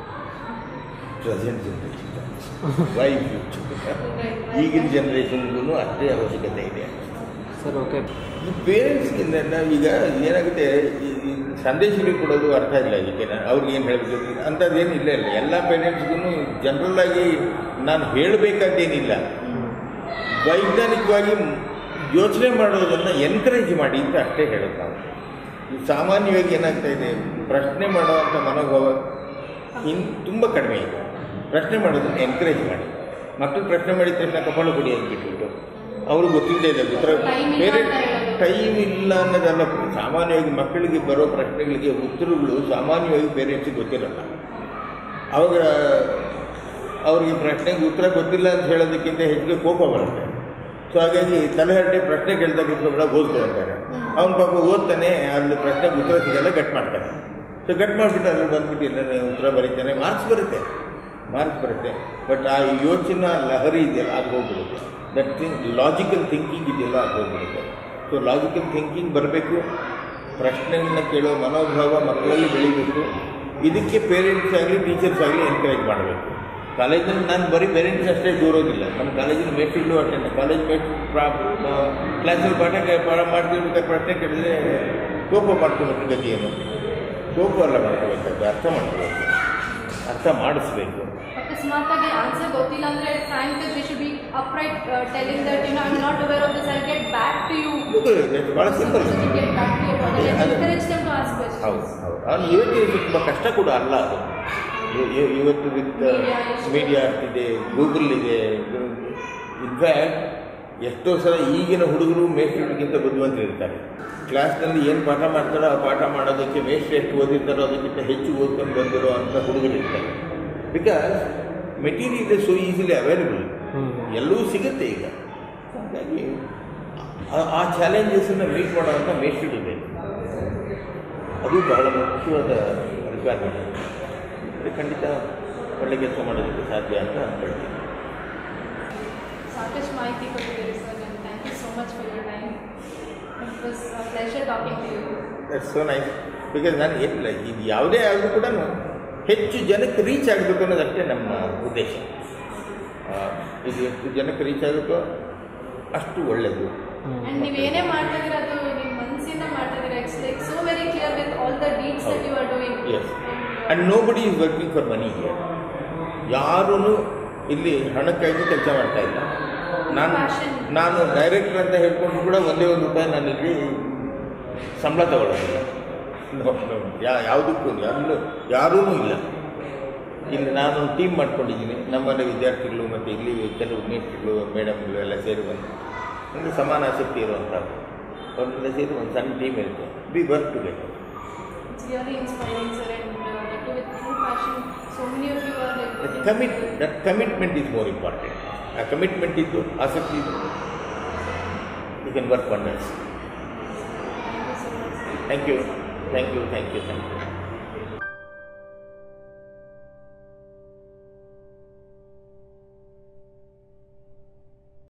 Present generation why future Right. ಈಗಿನ ಜನ್ರೇಷನ್ಗೂ ಅಷ್ಟೇ ಅವಶ್ಯಕತೆ ಇದೆ sir okay ಪೇರೆಂಟ್ಸ್ಗೆ ಈಗ ಏನಾಗುತ್ತೆ ಈ- ಈ ಸಂದೇಶಗಳು ಕೊಡೋದು ಅರ್ಥ ಇಲ್ಲ ಇದಕ್ಕೆ ನಾನು ಅವ್ರಿಗೆ ಏನು ಹೇಳಬೇಕು ಅಂಥದ್ದೇನು ಇಲ್ಲ ಇಲ್ಲ ಎಲ್ಲ ಪೇರೆಂಟ್ಸ್ಗೂ ಜನರಲ್ ಆಗಿ ನಾನು ಹೇಳಬೇಕಾದ್ದೇನಿಲ್ಲ ವೈಜ್ಞಾನಿಕವಾಗಿ ಯೋಚನೆ ಮಾಡೋದನ್ನು ಎನ್ಕರೇಜ್ ಮಾಡಿ ಅಂತ ಅಷ್ಟೇ ಹೇಳೋದು ನಾವು ಈ ಸಾಮಾನ್ಯವಾಗಿ ಏನಾಗ್ತಾ ಇದೆ ಪ್ರಶ್ನೆ ಮಾಡುವಂಥ ಮನೋಭಾವ ಇನ್ ತುಂಬ ಕಡಿಮೆ ಇದೆ ಪ್ರಶ್ನೆ ಮಾಡೋದನ್ನು ಎನ್ಕರೇಜ್ ಮಾಡಿ ಮಕ್ಕಳು ಪ್ರಶ್ನೆ ಮಾಡಿದ ತಕ್ಷಣ ಕಪಾಳ ಕೊಡಿ ಅಂತ ಬಿಟ್ಬಿಟ್ಟು ಅವರು ಗೊತ್ತಿಲ್ಲದೆ ಇದೆ ಉತ್ತರ Time ಇಲ್ಲ ಬೇರೆ ಅಂತ ಹೇಳೋದು. ಟೈಮ್ ಇಲ್ಲ ಅನ್ನೋದಲ್ಲ ಸಾಮಾನ್ಯವಾಗಿ ಮಕ್ಕಳಿಗೆ ಬರೋ ಪ್ರಶ್ನೆಗಳಿಗೆ ಉತ್ತರಗಳು ಸಾಮಾನ್ಯವಾಗಿ ಪೇರೆಂಟ್ಸಿಗೆ ಗೊತ್ತಿರಲ್ಲ ಅವಾಗ ಅವ್ರಿಗೆ ಪ್ರಶ್ನೆಗೆ ಉತ್ತರ ಗೊತ್ತಿಲ್ಲ ಅಂತ ಹೇಳೋದಕ್ಕಿಂತ ಹೆಚ್ಚಿಗೆ ಕೋಪ ಬರುತ್ತೆ ಸೊ ಹಾಗಾಗಿ ತಲೆಹರಟೆ ಪ್ರಶ್ನೆ ಕೇಳಿದಾಗ ಉತ್ತರ ಓದ್ಕೊಳ್ತಾರೆ ಅವ್ನ ಪಾಪ ಓದ್ತಾನೆ ಅಲ್ಲಿ ಪ್ರಶ್ನೆಗೆ ಉತ್ತರ ಸಿಗಲ್ಲ ಗಟ್ ಮಾಡ್ತಾನೆ ಸೊ ಗಟ್ ಮಾಡಿಬಿಟ್ಟು ಅಲ್ಲಿ ಬಂದ್ಬಿಟ್ಟು ಎಲ್ಲ ಉತ್ತರ ಬರೀತಾನೆ ಮಾರ್ಕ್ಸ್ ಬರುತ್ತೆ ಮಾರ್ಕ್ಸ್ ಬರುತ್ತೆ ಬಟ್ ಆ ಯೋಚನಾ ಲಹರಿ ಇದೆಯಲ್ಲ ಅದು ಹೋಗ್ಬಿಡುತ್ತೆ ದಟ್ ಥಿಂಗ್ ಲಾಜಿಕಲ್ ಥಿಂಕಿಂಗ್ ಇದೆಯಲ್ಲ ಅದು ಹೋಗ್ಬಿಡುತ್ತೆ ಸೊ ಲಾಜಿಕಲ್ ಥಿಂಕಿಂಗ್ ಬರಬೇಕು ಪ್ರಶ್ನೆಗಳನ್ನ ಕೇಳೋ ಮನೋಭಾವ ಮಕ್ಕಳಲ್ಲಿ ಬೆಳಿಬೇಕು ಇದಕ್ಕೆ ಪೇರೆಂಟ್ಸ್ ಆಗಲಿ ಟೀಚರ್ಸ್ ಆಗಲಿ ಎನ್ಕರೇಜ್ ಮಾಡಬೇಕು ಕಾಲೇಜಲ್ಲಿ ನಾನು ಬರೀ ಪೇರೆಂಟ್ಸ್ ಅಷ್ಟೇ ದೂರೋದಿಲ್ಲ ನಮ್ಮ ಕಾಲೇಜಿನ ಮೇಟ್ಗಳು ಅಷ್ಟೇ ಕಾಲೇಜ್ ಮೇಟ್ ಕ್ಲಾಸಲ್ಲಿ ಪಾಠ ಕೆ- ಪಾಠ ಮಾಡ್ತಿರ್ಬೇಕಾದ್ರೆ ಪ್ರಶ್ನೆ ಕೇಳಿದ್ರೆ ಕೋಪ ಮಾಡ್ಕೊಬೇಕು ಗತಿ ಏನು ಕೋಪ ಅಲ್ಲ ಮಾಡ್ಕೋಬೇಕಾದ್ರೆ ಅರ್ಥ ಮಾಡ್ಕೋಬೇಕು ಅರ್ಥ ಮಾಡಿಸ್ಬೇಕು ಅಕಸ್ಮಾತಾಗಿ ಆನ್ಸರ್ ಗೊತ್ತಿಲ್ಲ ಅಂದರೆ frank we should be upright telling that you know I not aware of this I get back to you ಭಾಳ simple get back to you ಅದು- encourage them to ask question ಹೌದು ಹೌದು ಅವನು ಇವತ್ತಿಗೆ ತುಂಬ ಕಷ್ಟ ಕೂಡ ಅಲ್ಲ ಅದು ಇವ- ಇವ- ಇವತ್ತು ವಿತ್ Media ಎಷ್ಟು- ಮೀಡಿಯಾ ಇದೆ ಗೂಗಲ್ ಇದೆ ಇನ್ಫ್ಯಾಕ್ಟ್ ಎಷ್ಟೋ ಸಲ ಈಗಿನ ಹುಡುಗರು ಮೇಸ್ಟ್ರಿಗಿಂತ ಬುದ್ಧಿವಂತರಿರ್ತಾರೆ ಕ್ಲಾಸ್ನಲ್ಲಿ ಏನು ಪಾಠ ಮಾಡ್ತಾರೋ ಆ ಪಾಠ ಮಾಡೋದಕ್ಕೆ ಮೇಸ್ಟ್ರು ಎಷ್ಟು ಓದಿರ್ತಾರೋ ಅದಕ್ಕಿಂತ ಹೆಚ್ಚು ಓದ್ಕೊಂಡು ಬಂದಿರೋ ಅಂಥ ಹುಡುಗರು ಇರ್ತಾರೆ because material is so easily available ಎಲ್ಲವೂ ಸಿಗುತ್ತೆ ಈಗ ಹಾಗಾಗಿ ಆ- ಆ ಚಾಲೆಂಜಸನ್ನು ಮೀಟ್ ಮಾಡೋವಂಥ ಮೇಸ್ಟ್ರು ಬೇಕು ಅದು ಬಹಳ ಮುಖ್ಯವಾದ ರಿಕ್ವೈರ್ಮೆಂಟ್ ಅಂದರೆ ಖಂಡಿತ ಒಳ್ಳೆ ಕೆಲಸ ಮಾಡೋದಕ್ಕೆ ಸಾಧ್ಯ ಅಂತ ಅಂದ್ಕೊಳ್ತೀನಿ ಸಾಕಷ್ಟು ಮಾಹಿತಿ ಕೊಟ್ಟಿದ್ದೀರಿ sir and thank you so much for your time it was pleasure talking to you that's so nice because ನಾನು ಏನಿಲ್ಲ ಇದು ಯಾವುದೇ ಆದರೂ ಕೂಡ ಹೆಚ್ಚು ಜನಕ್ಕೆ ರೀಚ್ ಆಗಬೇಕು ಅನ್ನೋದಷ್ಟೇ ನಮ್ಮ ಉದ್ದೇಶ ಆ, ಇದು ಎಷ್ಟು ಜನಕ್ಕೆ ರೀಚ್ ಆಗುತ್ತೋ ಅಷ್ಟು ಒಳ್ಳೆಯದು ಅಂಡ್ ನೀವು ಏನೇ ಮಾಡ್ತಾ ಇದ್ದೀರಾ ಅದು ನಿಮ್ಮ ಮನಸ್ಸಿಂದ ಮಾಡ್ತಾ ಇದ್ದೀರಾ it's like so very clear with all the deeds that you are doing yes and nobody is working for money ಯಾರೂ ಇಲ್ಲಿ ಹಣಕ್ಕಾಗಿ ಕೆಲಸ ಮಾಡ್ತಾ ಇಲ್ಲ ನಾನು Passion. ನಾನು ಡೈರೆಕ್ಟರ್ ಅಂತ ಹೇಳ್ಕೊಂಡು ಕೂಡ ಒಂದೇ ಒಂದು ರೂಪಾಯಿ ನಾನು ಇಲ್ಲಿ ಸಂಬಳ ತಗೊಳ್ಳೋದಿಲ್ಲ No, no, ಯಾ ಯಾವುದಕ್ಕೂ ಯಾರು ಯಾರೂ ಇಲ್ಲ ಇಲ್ಲಿ ನಾನು ಟೀಮ್ ಮಾಡ್ಕೊಂಡಿದ್ದೀನಿ ನಮ್ಮಲ್ಲಿ ವಿದ್ಯಾರ್ಥಿಗಳು ಮತ್ತು ಇಲ್ಲಿ ಕೆಲವು ಮೇಸ್ಟ್ರುಗಳು ಮೇಡಮ್ಗಳು ಎಲ್ಲ ಸೇರಿ ಬಂದು ಒಂದು ಸಮಾನ ಆಸಕ್ತಿ ಇರುವಂಥದ್ದು ಅವರೆಲ್ಲ ಸೇರಿ ಒಂದು ಸಣ್ಣ ಟೀಮ್ ಇರುತ್ತೆ be work together It's really inspiring, sir, and uh, that too with true passion. So many of you are like. That commit, that commitment is more important. ಆ ಕಮಿಟ್ಮೆಂಟ್ ಇದ್ದು ಆಸಕ್ತಿ ಇದ್ದು you can work wonders Thank you so much. sir. Thank you thank you thank you thank you